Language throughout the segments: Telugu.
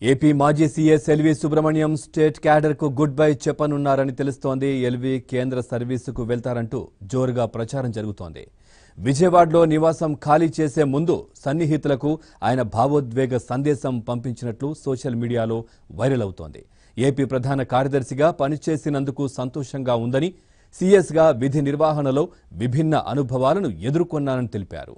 ఏపీ మాజీ సీఎస్ ఎల్వి సుబ్రహ్మణ్యం స్టేట్ క్యాడర్కు గుడ్ బై చెప్పనున్నారని తెలుస్తోంది ఎల్వి కేంద్ర సర్వీసుకు వెళ్తారంటూ జోరుగా ప్రచారం జరుగుతోంది విజయవాడలో నివాసం ఖాళీ చేసే ముందు సన్నిహితులకు ఆయన భావోద్వేగ సందేశం పంపించినట్లు సోషల్ మీడియాలో వైరల్ అవుతోంది ఏపీ ప్రధాన కార్యదర్శిగా పనిచేసినందుకు సంతోషంగా ఉందని సీఎస్గా విధి నిర్వహణలో విభిన్న అనుభవాలను ఎదుర్కొన్నానని తెలిపారు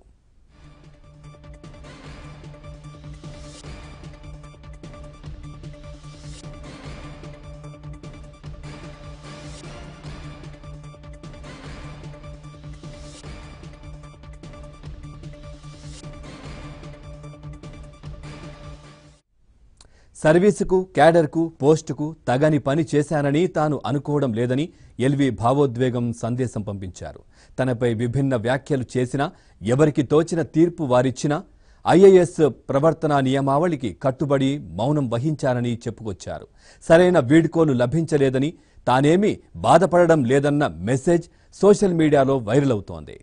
సర్వీసుకు క్యాడర్కు పోస్టుకు తగని పని చేశానని తాను అనుకోవడం లేదని ఎల్వి భావోద్వేగం సందేశం పంపించారు తనపై విభిన్న వ్యాఖ్యలు చేసినా ఎవరికి తోచిన తీర్పు వారిచ్చినా ఐఏఎస్ ప్రవర్తనా నియమావళికి కట్టుబడి మౌనం వహించారని చెప్పుకొచ్చారు సరైన వీడ్కోలు లభించలేదని తానేమీ బాధపడడం లేదన్న మెసేజ్ సోషల్ మీడియాలో వైరల్ అవుతోంది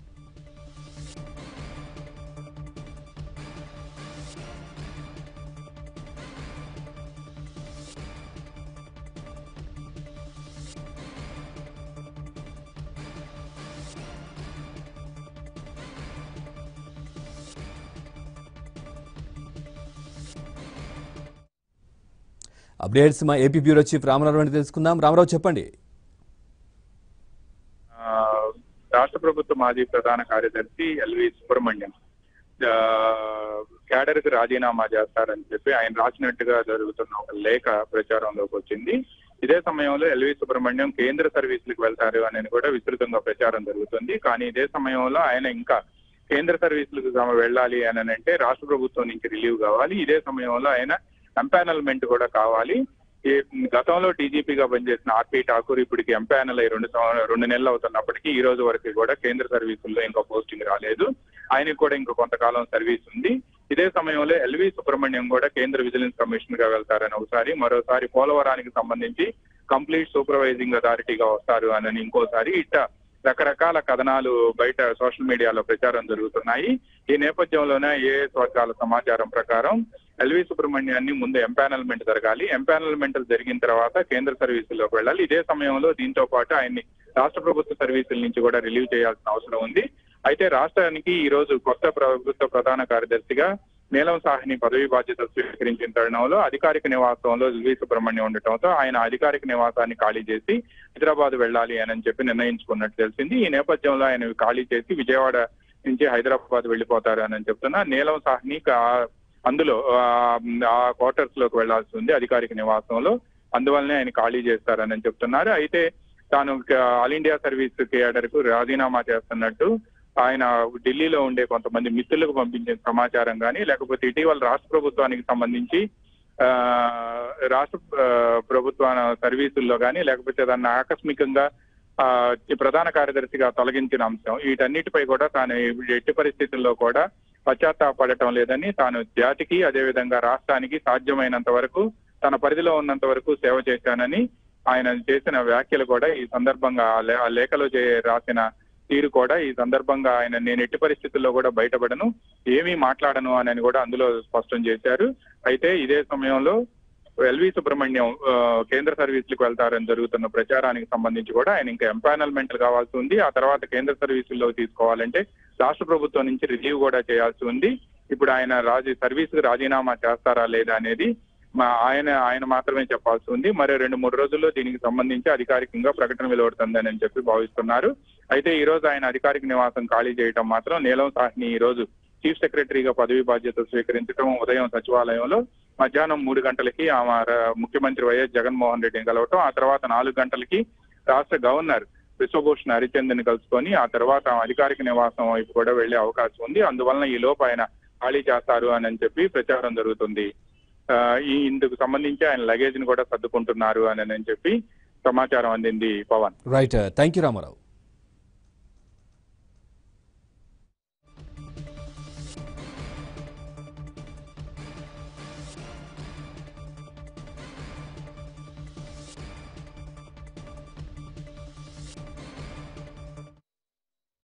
అప్డేట్స్ మా ఏపీ బ్యూరో చీఫ్ రామరావు అని తెలుసుకుందాం రామరావు చెప్పండి ఆ, రాష్ట్ర ప్రభుత్వ మాజీ ప్రధాన కార్యదర్శి ఎల్వి సుబ్రహ్మణ్యం ఆ, క్యాడర్ కి రాజీనామా చేస్తారని చెప్పి ఆయన రాసినట్టుగా జరుగుతున్న ఒక లేఖ ప్రచారంలోకి వచ్చింది ఇదే సమయంలో ఎల్వి సుబ్రహ్మణ్యం కేంద్ర సర్వీసులకు వెళ్తారు అని కూడా విస్తృతంగా ప్రచారం జరుగుతుంది కానీ ఇదే సమయంలో ఆయన ఇంకా కేంద్ర సర్వీసులకు తాము వెళ్ళాలి అని అంటే రాష్ట్ర ప్రభుత్వం నుంచి రిలీవ్ కావాలి ఇదే సమయంలో ఆయన ఎంపానల్మెంట్ కూడా కావాలి ఈ గతంలో డీజీపీగా పనిచేసిన ఆర్పి ఠాకూర్ ఇప్పటికి ఎంపానల్ అయి రెండు సంవ- రెండు నెలలు అవుతున్నప్పటికీ ఈ రోజు వరకు కూడా కేంద్ర సర్వీసుల్లో ఇంకా పోస్టింగ్ రాలేదు ఆయనకు కూడా ఇంకా కొంతకాలం సర్వీస్ ఉంది ఇదే సమయంలో ఎల్వి సుబ్రహ్మణ్యం కూడా కేంద్ర విజిలెన్స్ కమిషనర్ గా వెళ్తారని ఒకసారి మరోసారి పోలవరానికి సంబంధించి కంప్లీట్ సూపర్వైజింగ్ అథారిటీగా వస్తారు అని ఇంకోసారి ఇట్ట రకరకాల కథనాలు బయట సోషల్ మీడియాలో ప్రచారం జరుగుతున్నాయి ఈ నేపథ్యంలోనే ఏఎస్ వర్గాల సమాచారం ప్రకారం ఎల్వి సుబ్రహ్మణ్యాన్ని ముందు ఎంపానల్మెంట్ జరగాలి ఎంపానల్మెంట్ జరిగిన తర్వాత కేంద్ర సర్వీసుల్లోకి వెళ్ళాలి ఇదే సమయంలో దీంతో పాటు ఆయన్ని రాష్ట్ర ప్రభుత్వ సర్వీసుల నుంచి కూడా రిలీవ్ చేయాల్సిన అవసరం ఉంది అయితే రాష్ట్రానికి ఈ రోజు కొత్త ప్రభుత్వ ప్రధాన కార్యదర్శిగా నీలం సాహ్ని పదవి బాధ్యతలు స్వీకరించిన తరుణంలో అధికారిక నివాసంలో ఎల్వి సుబ్రహ్మణ్యం ఉండటంతో ఆయన అధికారిక నివాసాన్ని ఖాళీ చేసి హైదరాబాద్ వెళ్ళాలి అని చెప్పి నిర్ణయించుకున్నట్టు తెలిసింది ఈ నేపథ్యంలో ఆయన ఖాళీ చేసి విజయవాడ నుంచి హైదరాబాద్ వెళ్ళిపోతారు అని చెప్తున్నా నీలం సాహ్ని కా- అందులో ఆ, ఆ క్వార్టర్స్ లోకి వెళ్లాల్సి ఉంది అధికారిక నివాసంలో అందువల్లనే ఆయన ఖాళీ చేస్తారని చెప్తున్నారు అయితే తాను క- ఆల్ ఇండియా సర్వీస్ కేడర్ కు రాజీనామా చేస్తున్నట్టు ఆయన ఢిల్లీలో ఉండే కొంతమంది మిత్రులకు పంపించిన సమాచారం కానీ లేకపోతే ఇటీవల రాష్ట్ర ప్రభుత్వానికి సంబంధించి ఆ, రాష్ట్ర ఆ, ప్రభుత్వ సర్వీసుల్లో కానీ లేకపోతే దాన్ని ఆకస్మికంగా ఆ, ఈ ప్రధాన కార్యదర్శిగా తొలగించిన అంశం వీటన్నిటిపై కూడా తాను ఎట్టి పరిస్థితుల్లో కూడా పశ్చాత్తాపడటం లేదని తాను జాతికి అదేవిధంగా రాష్ట్రానికి సాధ్యమైనంత వరకు తన పరిధిలో ఉన్నంత వరకు సేవ చేశానని ఆయన చేసిన వ్యాఖ్యలు కూడా ఈ సందర్భంగా ఆ లే- ఆ లేఖలో చే- రాసిన తీరు కూడా ఈ సందర్భంగా ఆయన నేను ఎట్టి పరిస్థితుల్లో కూడా బయటపడను ఏమీ మాట్లాడను అని కూడా అందులో స్పష్టం చేశారు అయితే ఇదే సమయంలో ఎల్వి సుబ్రహ్మణ్యం ఆ, కేంద్ర సర్వీసులకు వెళ్తారని జరుగుతున్న ప్రచారానికి సంబంధించి కూడా ఆయన ఇంకా ఎంపానల్మెంట్ కావాల్సి ఉంది ఆ తర్వాత కేంద్ర సర్వీసుల్లో తీసుకోవాలంటే రాష్ట్ర ప్రభుత్వం నుంచి రిలీవ్ కూడా చేయాల్సి ఉంది ఇప్పుడు ఆయన రాజీ సర్వీస్ రాజీనామా చేస్తారా లేదా అనేది మా ఆయన ఆయన మాత్రమే చెప్పాల్సి ఉంది మరో రెండు మూడు రోజుల్లో దీనికి సంబంధించి అధికారికంగా ప్రకటన వెలువడుతుందని చెప్పి భావిస్తున్నారు అయితే ఈ రోజు ఆయన అధికారిక నివాసం ఖాళీ చేయడం మాత్రం నీలం సాహ్ని ఈ రోజు చీఫ్ సెక్రటరీగా పదవి బాధ్యతలు స్వీకరించడం ఉదయం సచివాలయంలో మధ్యాహ్నం మూడు గంటలకి ఆమె ర- ముఖ్యమంత్రి వైఎస్ జగన్మోహన్ రెడ్డిని కలవటం ఆ తర్వాత నాలుగు గంటలకి రాష్ట్ర గవర్నర్ విశ్వభూషణ్ హరిచందన్ కలుసుకొని ఆ తర్వాత ఆమె అధికారిక నివాసం వైపు కూడా వెళ్లే అవకాశం ఉంది అందువలన ఈ లోపు ఆయన ఖాళీ చేస్తారు అని అని చెప్పి ప్రచారం జరుగుతుంది ఆ, ఈ ఇందుకు సంబంధించి ఆయన లగేజ్ ని కూడా సర్దుకుంటున్నారు అని అని చెప్పి సమాచారం అందింది Pavan right thank you Ramarao